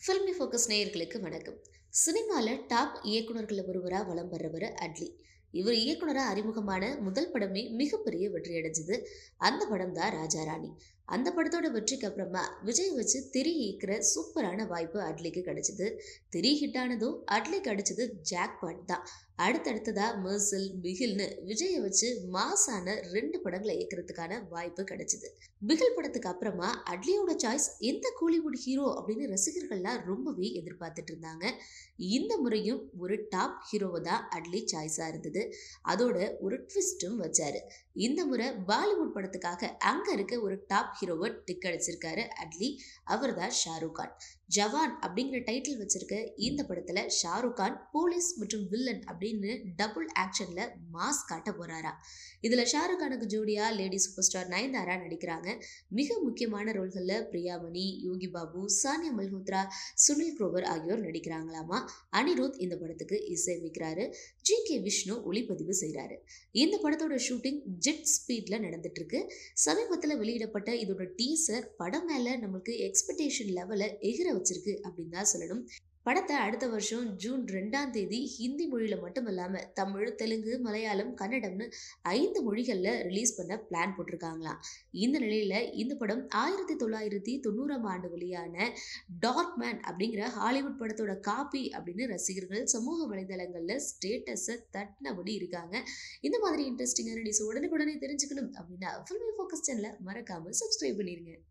filmi focus நேயர்களுக்கு வணக்கம் சினிமாவில் டாப் இயக்குனர்களில் ஒருவராக வலம் வர்றவர் அட்லி இவர் இயக்குனராக அறிமுகமான முதல் படமே மிகப்பெரிய வெற்றி அடைஞ்சது அந்த படம் தான் ராஜா ராணி அந்த படத்தோட வெற்றிக்கு அப்புறமா விஜய் வச்சு திரி இயக்கிற சூப்பரான வாய்ப்பு அட்லிக்கு கிடைச்சது திரி ஹிட் ஆனதும் அட்லிக்கு கிடைச்சது ஜாக்பாட் தான் அடுத்தடுத்ததா மெர்சல் பிகில்னு விஜயை வச்சு மாசான ரெண்டு படங்களை இயக்கிறதுக்கான வாய்ப்பு கிடைச்சது பிகில் படத்துக்கு அப்புறமா அட்லியோட சாய்ஸ் எந்த கோலிவுட் ஹீரோ அப்படின்னு ரசிகர்கள்லாம் ரொம்பவே எதிர்பார்த்துட்டு இருந்தாங்க இந்த முறையும் ஒரு டாப் ஹீரோவை தான் அட்லி சாய்ஸா இருந்தது அதோட ஒரு ட்விஸ்டும் வச்சாரு இந்த முறை பாலிவுட் படத்துக்காக அங்க இருக்க ஒரு டாப் ஹீரோவை டிக் அடிச்சிருக்காரு அட்லி அவர் தான் ஷாருக் கான் ஜவான் அப்படிங்கிற டைட்டில் வச்சிருக்க இந்த படத்துல ஷாருக் கான் போலீஸ் மற்றும் வில்லன் அப்படின்னு டபுள் ஆக்ஷன்ல மாஸ் காட்ட போறாரா இதுல ஷாருக் கானுக்கு ஜோடியா லேடி சூப்பர் ஸ்டார் நயன்தாரா நடிக்கிறாங்க மிக முக்கியமான ரோல்கள்ல பிரியாமணி யோகி பாபு சானியா மல்ஹோத்ரா சுனில் குரோவர் ஆகியோர் நடிக்கிறாங்களாமா அனிருத் இந்த படத்துக்கு இசையமைக்கிறாரு ஜி கே விஷ்ணு ஒளிப்பதிவு செய்கிறாரு இந்த படத்தோட ஷூட்டிங் ஜெட் ஸ்பீட்ல நடந்துட்டு இருக்கு சமீபத்தில் வெளியிடப்பட்ட இதோட டீசர் படம் மேல நம்மளுக்கு எக்ஸ்பெக்டேஷன் லெவலை எகிர வச்சிருக்கு அப்படின்னு தான் சொல்லணும் படத்தை அடுத்த வருஷம் ஜூன் ரெண்டாம் தேதி ஹிந்தி மொழியில மட்டும் இல்லாம தமிழ் தெலுங்கு மலையாளம் கன்னடம்னு ஐந்து மொழிகள்ல ரிலீஸ் பண்ண பிளான் போட்டிருக்காங்களாம் இந்த நிலையில இந்த படம் ஆயிரத்தி தொள்ளாயிரத்தி தொண்ணூறாம் ஆண்டு வெளியான டார்க் மேன் அப்படிங்கிற ஹாலிவுட் படத்தோட காப்பி அப்படின்னு ரசிகர்கள் சமூக வலைதளங்கள்ல ஸ்டேட்டஸை தட்டினபடி இருக்காங்க இந்த மாதிரி இன்ட்ரெஸ்டிங்கான நியூஸ் உடனுக்குடனே தெரிஞ்சுக்கணும் அப்படின்னா ஃபில்மி ஃபோக்கஸ் சேனலை மறக்காம சப்ஸ்கிரைப் பண்ணிருங்க